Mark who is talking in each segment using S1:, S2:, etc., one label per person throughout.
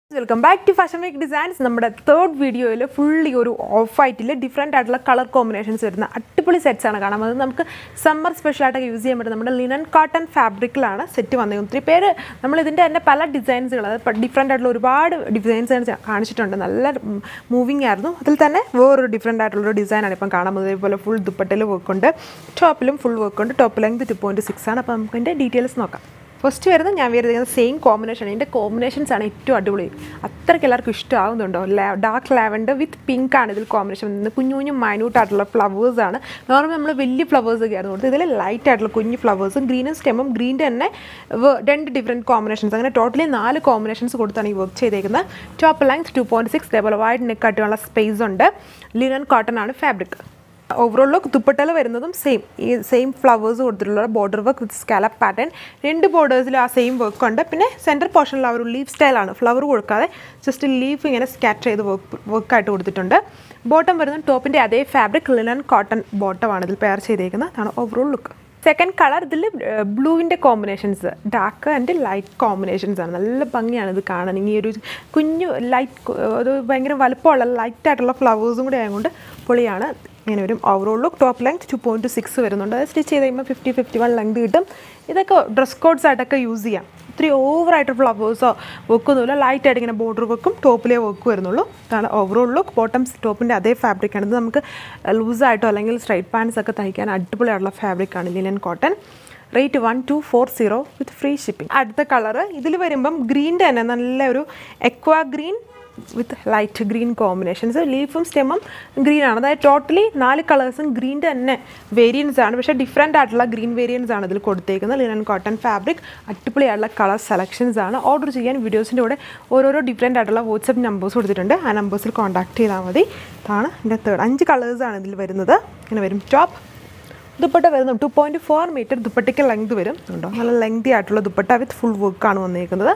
S1: welcome back to fashion make designs നമ്മുടെ third വീഡിയോയിൽ fully ഒരു ഓഫ് വൈറ്റിൽ ഡിഫറെൻ്റ് ആയിട്ടുള്ള കളർ കോമ്പിനേഷൻസ് വരുന്ന അടിപൊളി സെറ്റ്സ് ആണ് കാണാൻ അത് നമുക്ക് സമ്മർ സ്പെഷ്യലായിട്ടൊക്കെ യൂസ് ചെയ്യാൻ പറ്റും നമ്മുടെ ലിനൻ കോട്ടൺ ഫാബ്രിക്കിലാണ് സെറ്റ് വന്നത് ഒത്തിരി പേര് നമ്മൾ ഇതിൻ്റെ തന്നെ പല ഡിസൈൻസുകൾ അതായത് ഡിഫറെൻ്റ് ആയിട്ടുള്ള ഒരുപാട് ഡിസൈൻസ് കാണിച്ചിട്ടുണ്ട് നല്ല മൂവിങ് ആയിരുന്നു അതിൽ തന്നെ വേറൊരു ഡിഫറെൻ്റ് ആയിട്ടുള്ളൊരു ഡിസൈനാണ് ഇപ്പം കാണാൻ പോകുന്നത് ഇതേപോലെ ഫുൾ ദുപ്പട്ടയിൽ വർക്ക് ഉണ്ട് ടോപ്പിലും ഫുൾ വർക്ക് ഉണ്ട് top length two point six ആണ് അപ്പോൾ നമുക്ക് അതിൻ്റെ ഡീറ്റെയിൽസ് നോക്കാം ഫസ്റ്റ് വരുന്നത് ഞാൻ വരുന്നത് സെയിം കോമ്പിനേഷൻ ഇതിൻ്റെ കോമ്പിനേഷൻസ് ആണ് ഏറ്റവും അടിപൊളി അത്രയ്ക്ക് എല്ലാവർക്കും ഇഷ്ടമാവുന്നുണ്ടോ ഡാർക്ക് ലാവൻഡർ വിത്ത് പിങ്ക് ആണ് ഇതിൽ കോമ്പിനേഷൻ വരുന്നത് കുഞ്ഞു കുഞ്ഞു മൈന്യൂട്ട് ആയിട്ടുള്ള ഫ്ലവേഴ്സ് ആണ് നോർമൽ നമ്മൾ വലിയ ഫ്ലവേഴ്സ് ഒക്കെ ആയിരുന്നു കൊടുത്തത് ഇതിൽ ലൈറ്റ് ആയിട്ടുള്ള കുഞ്ഞു ഫ്ലവേഴ്സും ഗ്രീനും സ്റ്റെമ്മും ഗ്രീൻ്റെ തന്നെ വ- രണ്ട് ഡിഫറെൻറ്റ് കോമ്പിനേഷൻസ് അങ്ങനെ ടോട്ടലി നാല് കോമ്പിനേഷൻസ് കൊടുത്താണ് ഈ വർക്ക് ചെയ്തേക്കുന്നത് top length two point six ഇതേപോലെ വൈഡ് നെക്ക് ആയിട്ടുള്ള സ്പേസ് ഉണ്ട് ലിനൻ കോട്ടൺ ആണ് ഫാബ്രിക് ഓവറോൾ ലുക്ക് ദുപ്പട്ടയിൽ വരുന്നതും സെയിം ഈ സെയിം ഫ്ലവേഴ്സ് കൊടുത്തിട്ടുള്ള border work with scallop pattern രണ്ട് ബോർഡേഴ്സിൽ ആ സെയിം വർക്ക് ഉണ്ട് പിന്നെ സെൻറ്റർ പോർഷനിൽ ആ ഒരു ലീഫ് സ്റ്റൈലാണ് ഫ്ലവർ കൊടുക്കാതെ ജസ്റ്റ് ലീഫ് ഇങ്ങനെ സ്കാറ്റ് ചെയ്ത് വർക്ക് വർക്കായിട്ട് കൊടുത്തിട്ടുണ്ട് ബോട്ടം വരുന്നത് ടോപ്പിൻ്റെ അതേ ഫാബ്രിക് ലിനൻ കോട്ടൺ ബോട്ടമാണ് ഇതിൽ പെയർ ചെയ്തേക്കുന്നത് അതാണ് ഓവറോൾ ലുക്ക് സെക്കൻഡ് കളർ ഇതിൽ ബ്ലൂവിൻ്റെ combinations dark and light combinations ആണ് നല്ല ഭംഗിയാണ് ഇത് കാണാൻ ഈ ഒരു കുഞ്ഞു ലൈറ്റ് ഒരു ഭയങ്കര വലുപ്പമുള്ള ലൈറ്റ് ആയിട്ടുള്ള ഫ്ലവേഴ്സും കൂടി ആയതുകൊണ്ട് പൊളിയാണ് ഇങ്ങനെ വരും overall look top length two point six വരുന്നുണ്ട് അത് സ്റ്റിച്ച് ചെയ്ത് കഴിയുമ്പോൾ ഫിഫ്റ്റി ഫിഫ്റ്റി വൺ ലെങ്ത് കിട്ടും ഇതൊക്കെ ഡ്രസ് കോഡ്സ് ആയിട്ടൊക്കെ യൂസ് ചെയ്യാം ഒത്തിരി ഓവറായിട്ട് ഫ്ലവേഴ്സോ വെക്കൊന്നുമില്ല ലൈറ്റായിട്ട് ഇങ്ങനെ ബോർഡർ വെക്കും ടോപ്പിലേ വർക്ക് വരുന്നുള്ളൂ അതാണ് ഓവറോൾ ലുക്ക് ബോട്ടംസ് ടോപ്പിൻ്റെ അതേ ഫാബ്രിക്കാണ് ഇത് നമുക്ക് ലൂസായിട്ടോ അല്ലെങ്കിൽ സ്ട്രൈറ്റ് പാൻസ് ഒക്കെ തയ്ക്കാൻ അടിപൊളിയായിട്ടുള്ള ഫാബ്രിക്കാണ് linen cotton rate one two four zero with free shipping അടുത്ത കളറ് ഇതിൽ വരുമ്പം ഗ്രീൻ്റെ തന്നെ നല്ല ഒരു aqua green with light green combinations ലീഫും സ്റ്റെമ്മും ഗ്രീൻ ആണ് അതായത് ടോട്ടലി നാല് കളേഴ്സും ഗ്രീൻ്റെ തന്നെ വേരിയൻസ് ആണ് പക്ഷേ ഡിഫറെൻ്റ് ആയിട്ടുള്ള ഗ്രീൻ വേരിയൻസ് ആണ് ഇതിൽ കൊടുത്തേക്കുന്നത് ലിനൻ കോട്ടൺ ഫാബ്രിക് അടിപൊളിയായിട്ടുള്ള കളർ സെലക്ഷൻസ് ആണ് ഓർഡർ ചെയ്യാൻ വീഡിയോസിൻ്റെ കൂടെ ഓരോരോ ഡിഫറെൻ്റ് ആയിട്ടുള്ള വാട്സപ്പ് നമ്പേഴ്സ് കൊടുത്തിട്ടുണ്ട് ആ നമ്പേഴ്സിൽ കോൺടാക്ട് ചെയ്താൽ മതി ഇതാണ് എൻ്റെ തേർഡ് അഞ്ച് കളേഴ്സാണ് ഇതിൽ വരുന്നത് ഇങ്ങനെ വരും ടോപ്പ് ദുപ്പട്ട വരുന്നു ടു പോയിൻറ്റ് ഫോർ മീറ്റർ ദുപ്പട്ടയ്ക്ക് ലെങ്ത് വരും ഉണ്ടോ നല്ല ലെങ്തി ആയിട്ടുള്ള ദുപ്പട്ട വിത്ത് ഫുൾ വർക്കാണ് വന്നിരിക്കുന്നത്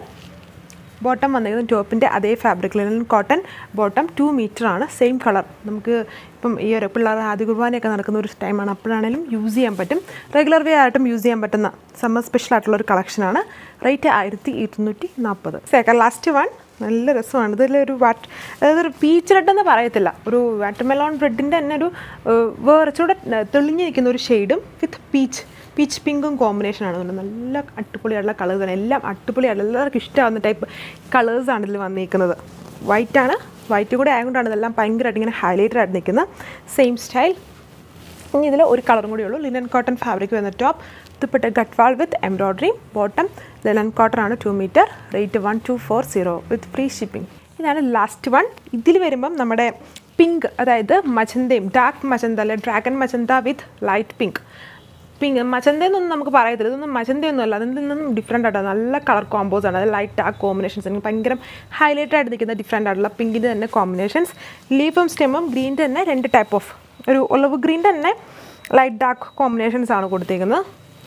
S1: ബോട്ടം വന്നിരിക്കുന്നത് ടോപ്പിൻ്റെ അതേ fabric linen cotton bottom two metre ആണ് സെയിം കളർ നമുക്ക് ഇപ്പം ഈ ഒരു പിള്ളേർ ആദ്യ കുർബാനയൊക്കെ നടക്കുന്ന ഒരു ടൈമാണ് അപ്പോഴാണെങ്കിലും യൂസ് ചെയ്യാൻ പറ്റും റെഗുലർ വേ ആയിട്ടും യൂസ് ചെയ്യാൻ പറ്റുന്ന സമ്മർ സ്പെഷ്യൽ ആയിട്ടുള്ള ഒരു കളക്ഷനാണ് റേറ്റ് ആയിരത്തി ഇരുന്നൂറ്റി നാൽപ്പത് സെക്കൻഡ് ലാസ്റ്റ് വൺ നല്ല രസമാണ് ഇതിലൊരു വാട്ട് അതായത് ഒരു പീച്ച് റെഡ് എന്ന് പറയത്തില്ല ഒരു വാട്ടർമെലോൺ റെഡിൻ്റെ തന്നെ ഒരു ഏഹ്, വേറെ ചൂടെ തെളിഞ്ഞിരിക്കുന്ന ഒരു ഷെയ്ഡും വിത്ത് പീച്ച് പീച്ച് പിങ്കും കോമ്പിനേഷനാണ് അതുകൊണ്ട് നല്ല അടിപൊളിയായിട്ടുള്ള കളേഴ്സാണ് എല്ലാം അടിപൊളിയായിട്ടുള്ള എല്ലാവർക്കും ഇഷ്ടമാവുന്ന ടൈപ്പ് കളേഴ്സാണ് ഇതിൽ വന്നിരിക്കുന്നത് വൈറ്റാണ് വൈറ്റ് കൂടെ ആയതുകൊണ്ടാണ് ഇതെല്ലാം ഭയങ്കരമായിട്ട് ഇങ്ങനെ ഹൈലൈറ്റഡ് ആയിട്ട് നിൽക്കുന്നത് സെയിം സ്റ്റൈൽ ഇനി ഇതിൽ ഒരു കളറും കൂടി ഉള്ളൂ ലിനൻ കോട്ടൺ ഫാബ്രിക് വരുന്ന top dupatta Gadwal with embroidery bottom linen cotton ആണ് two metre rate one two four zero with free shipping ഇതാണ് ലാസ്റ്റ് വൺ ഇതിൽ വരുമ്പം നമ്മുടെ പിങ്ക് അതായത് മച്ചന്തയും ഡാർക്ക് മച്ചന്ത അല്ലെ ഡ്രാഗൺ മച്ചന്ത വിത്ത് ലൈറ്റ് പിങ്ക് പിങ്ക് മച്ചന്തയെന്നൊന്നും നമുക്ക് പറയത്തില്ല ഇതൊന്നും മച്ചന്തയൊന്നും അല്ല അതിൽ നിന്നും ഡിഫറെൻ്റ് ആയിട്ടാണ് നല്ല കളർ കോമ്പോസ് ആണ് അത് ലൈറ്റ് ഡാർക്ക് കോമ്പിനേഷൻസ് എനിക്ക് ഭയങ്കര ഹൈലൈറ്റ് ആയിട്ട് നിൽക്കുന്ന ഡിഫറെൻ്റ് ആയിട്ടുള്ള പിങ്കിൻ്റെ തന്നെ കോമ്പിനേഷൻസ് ലീഫും സ്റ്റെമ്മും ഗ്രീൻ്റെ തന്നെ രണ്ട് ടൈപ്പ് ഓഫ് ഒരു ഒലവ് ഗ്രീൻ്റെ തന്നെ ലൈറ്റ് ഡാർക്ക് കോമ്പിനേഷൻസ് ആണ് കൊടുത്തേക്കുന്നത്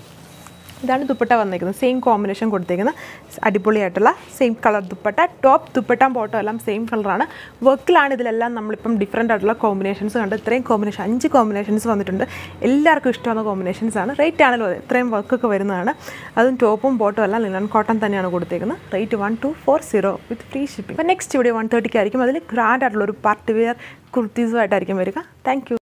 S1: ഇതാണ് ദുപ്പട്ട വന്നിരിക്കുന്നത് സെയിം കോമ്പിനേഷൻ കൊടുത്തേക്കുന്നത് അടിപൊളിയായിട്ടുള്ള same colour dupatta top dupatta bottom എല്ലാം സെയിം കളറാണ് വർക്കിലാണ് ഇതിലെല്ലാം നമ്മളിപ്പം ഡിഫറെൻ്റ് ആയിട്ടുള്ള കോമ്പിനേഷൻസ് കണ്ട് ഇത്രയും കോമ്പിനേഷൻ അഞ്ച് കോമ്പിനേഷൻസ് വന്നിട്ടുണ്ട് എല്ലാവർക്കും ഇഷ്ടമാകുന്ന കോമ്പിനേഷൻസ് ആണ് റേറ്റ് ആണല്ലോ അത് ഇത്രയും വർക്കൊക്കെ വരുന്നതാണ് അതും ടോപ്പും ബോട്ടും എല്ലാം ലിനൻ കോട്ടൺ തന്നെയാണ് കൊടുത്തേക്കുന്നത് rate one two four zero with free shipping അപ്പോൾ നെക്സ്റ്റ് വീഡിയോ വൺ തേർട്ടിക്ക് ആയിരിക്കും അതിൽ ഗ്രാൻഡ് ആയിട്ടുള്ള ഒരു പാർട്ടി വെയർ കുർത്തീസുമായിട്ടായിരിക്കും വരിക താങ്ക്